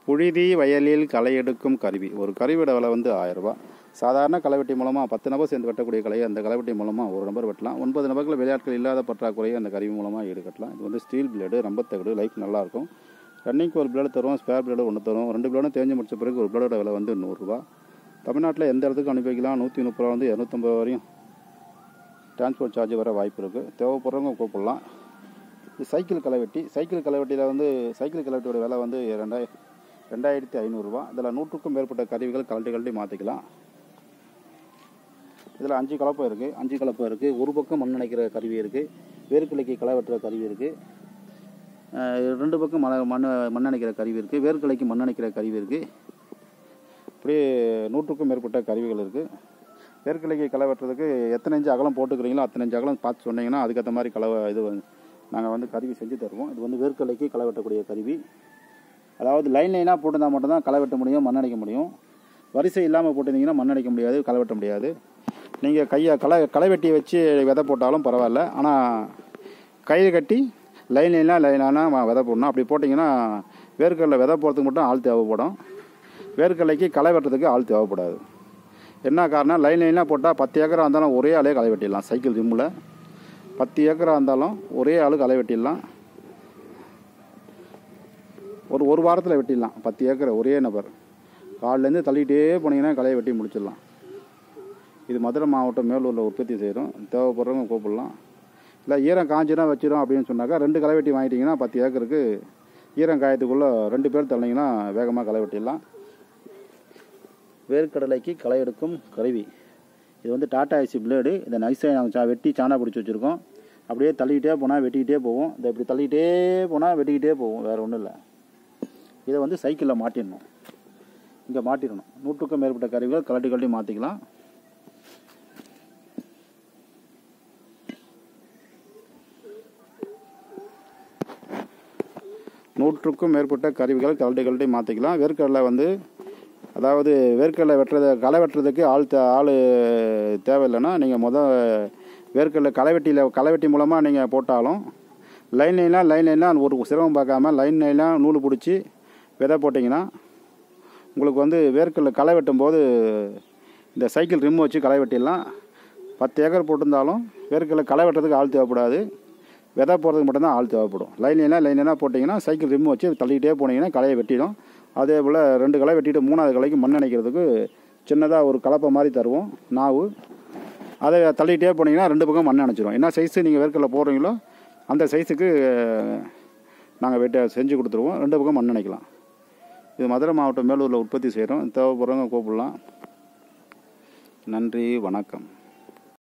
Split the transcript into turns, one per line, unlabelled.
புழுதி வயலில் களை எடுக்கும் கருவி ஒரு கருவியோட விலை வந்து ஆயிரரூபா சாதாரண களைவெட்டி மூலமாக பத்து நபர் சேர்ந்து வெட்டக்கூடிய கலையை அந்த களைவெட்டி மூலமாக ஒரு நபர் வெட்டலாம் ஒன்பது நபர்கள் விளையாட்கள் இல்லாத பற்றாக்குறையை அந்த கருவி மூலமாக ஈடுகட்டலாம் இது வந்து ஸ்டீல் பிளேடு ரம்பத்தகடு லைஃப் நல்லாயிருக்கும் ரன்னிங்க்கு ஒரு பிளேடு தரும் ஸ்பேர் பிளேடு ஒன்று தரும் ரெண்டு பிளேடும் தேஞ்சு முடிச்ச பிறகு ஒரு பிளேடோட விலை வந்து நூறுரூவா தமிழ்நாட்டில் எந்த இடத்துக்கு அனுப்பி வைக்கலாம் நூற்றி முப்பது ரூபா வந்து இரநூத்தம்பது ரூபா வரையும் டிரான்ஸ்போர்ட் சார்ஜ் வர வாய்ப்பு இருக்குது தேவைப்படுறவங்க கூப்பிடலாம் இது சைக்கிள் களைவெட்டி சைக்கிள் களைவெட்டியில் வந்து சைக்கிள் களைவெட்டியோட விலை வந்து ரெண்டாயிரம் ரெண்டாயிரத்தி ஐநூறுரூவா இதில் நூற்றுக்கும் மேற்பட்ட கருவிகள் கழட்டி கழட்டி மாற்றிக்கலாம் இதில் அஞ்சு கலப்பை இருக்குது அஞ்சு கலப்பை இருக்குது ஒரு பக்கம் மண் நினைக்கிற கருவி இருக்குது வேர்க்கலைக்கு களை வெட்டுற கருவி இருக்குது ரெண்டு பக்கம் மண மண் மண் நினைக்கிற கருவி இருக்குது வேர்க்கலைக்கு மண் நினைக்கிற கருவி இருக்குது இப்படி நூற்றுக்கும் மேற்பட்ட கருவிகள் இருக்குது வேர்க்கலைக்கு களை வெட்டுறதுக்கு எத்தனை இன்ச்சு அகலம் போட்டுக்கிறீங்களோ அத்தனை இன்ச்சு அகலம் பார்த்து சொன்னீங்கன்னா அதுக்கேற்ற மாதிரி களை இது நாங்கள் வந்து கருவி செஞ்சு தருவோம் இது வந்து வேர்க்கலைக்கு களை வெட்டக்கூடிய கருவி அதாவது லைன் லைனாக போட்டிருந்தா மட்டும்தான் களை வெட்ட முடியும் மண் அடிக்க முடியும் வரிசை இல்லாமல் போட்டிருந்தீங்கன்னா மண் அடிக்க முடியாது களை வெட்ட முடியாது நீங்கள் கையை களை களை வெட்டி வச்சு விதை போட்டாலும் பரவாயில்ல ஆனால் கயிறு கட்டி லைன் லைனாக லைனாக விதை போடணும் அப்படி போட்டிங்கன்னா வேர்க்கடலை விதை போடுறதுக்கு மட்டும் ஆள் தேவைப்படும் வேர்க்கடலைக்கு களை வெட்டுறதுக்கு ஆள் தேவைப்படாது என்ன காரணம் லைன் லைனாக போட்டால் பத்து ஏக்கரா இருந்தாலும் ஒரே ஆளே களை வெட்டிடலாம் சைக்கிள் ஜிம்மில் பத்து ஏக்கரா இருந்தாலும் ஒரே ஆள் களை வெட்டிடலாம் ஒரு ஒரு வாரத்தில் வெட்டிடலாம் பத்து ஏக்கரை ஒரே நபர் காலிலேருந்து தள்ளிகிட்டே போனீங்கன்னா களையை வெட்டி முடிச்சிடலாம் இது மதுரை மாவட்டம் மேலூரில் உற்பத்தி செய்கிறோம் தேவைப்படுறவங்க கூப்பிடலாம் இல்லை ஈரம் காஞ்சினா வச்சிடும் அப்படின்னு சொன்னாக்கா ரெண்டு களை வெட்டி வாங்கிட்டீங்கன்னா பத்து ஏக்கருக்கு ஈரம் காயத்துக்குள்ளே ரெண்டு பேர் தள்ளிங்கன்னா வேகமாக களை வெட்டிடலாம் வேர்க்கடலைக்கு களை எடுக்கும் கருவி இது வந்து டாடா ஐசி பிளேடு இதை நைஸாக நாங்கள் சா வெட்டி சாணா பிடிச்சி வச்சுருக்கோம் அப்படியே தள்ளிக்கிட்டே போனால் வெட்டிக்கிட்டே போவோம் இதை இப்படி தள்ளிக்கிட்டே போனால் வெட்டிக்கிட்டே போவோம் வேறு ஒன்றும் இல்லை இதை வந்து சைக்கிளில் மாட்டிடணும் இங்கே மாட்டிடணும் நூற்றுக்கும் மேற்பட்ட கருவிகள் கலட்டி கலட்டி மாற்றிக்கலாம் நூற்றுக்கும் மேற்பட்ட கருவிகள் கலட்டி கலட்டி மாற்றிக்கலாம் வேர்க்கடலை வந்து அதாவது வேர்க்கடலை வெட்டுறது களை வெட்டுறதுக்கு ஆள் தே ஆள் தேவையில்லைன்னா நீங்கள் முதல் வேர்க்கடலை களை வெட்டியில் களை வெட்டி மூலமாக நீங்கள் போட்டாலும் லைன் லைனாக லைன் லைனாக ஒரு சிரமம் பார்க்காம லைன் லைனாக நூல் பிடிச்சி விதை போட்டிங்கன்னா உங்களுக்கு வந்து வேர்க்கடலை களை வெட்டும் போது இந்த சைக்கிள் ரிம் வச்சு களை வெட்டிடலாம் பத்து ஏக்கர் போட்டிருந்தாலும் வேர்க்கடலை களை வெட்டுறதுக்கு ஆள் தேவைப்படாது விதை போடுறதுக்கு மட்டும்தான் ஆள் தேவைப்படும் லைன் லைனாக லைன் லைனாக போட்டிங்கன்னா சைக்கிள் ரிம் வச்சு தள்ளிக்கிட்டே போனீங்கன்னா களையை வெட்டிடும் அதே போல் ரெண்டு களை வெட்டிட்டு மூணாவது கலைக்கு மண் அணைக்கிறதுக்கு சின்னதாக ஒரு கலப்பை மாதிரி தருவோம் நாவு அதை தள்ளிக்கிட்டே போனீங்கன்னா ரெண்டு பக்கம் மண் அணைச்சிரும் என்ன சைஸு நீங்கள் வேர்க்கடலை போடுறீங்களோ அந்த சைஸுக்கு நாங்கள் வெட்ட செஞ்சு கொடுத்துருவோம் ரெண்டு பக்கம் மண் அணைக்கலாம் இது மதுரை மாவட்டம் மேலூரில் உற்பத்தி செய்கிறோம் தேவைப்படுறவங்க கூப்பிடலாம் நன்றி வணக்கம்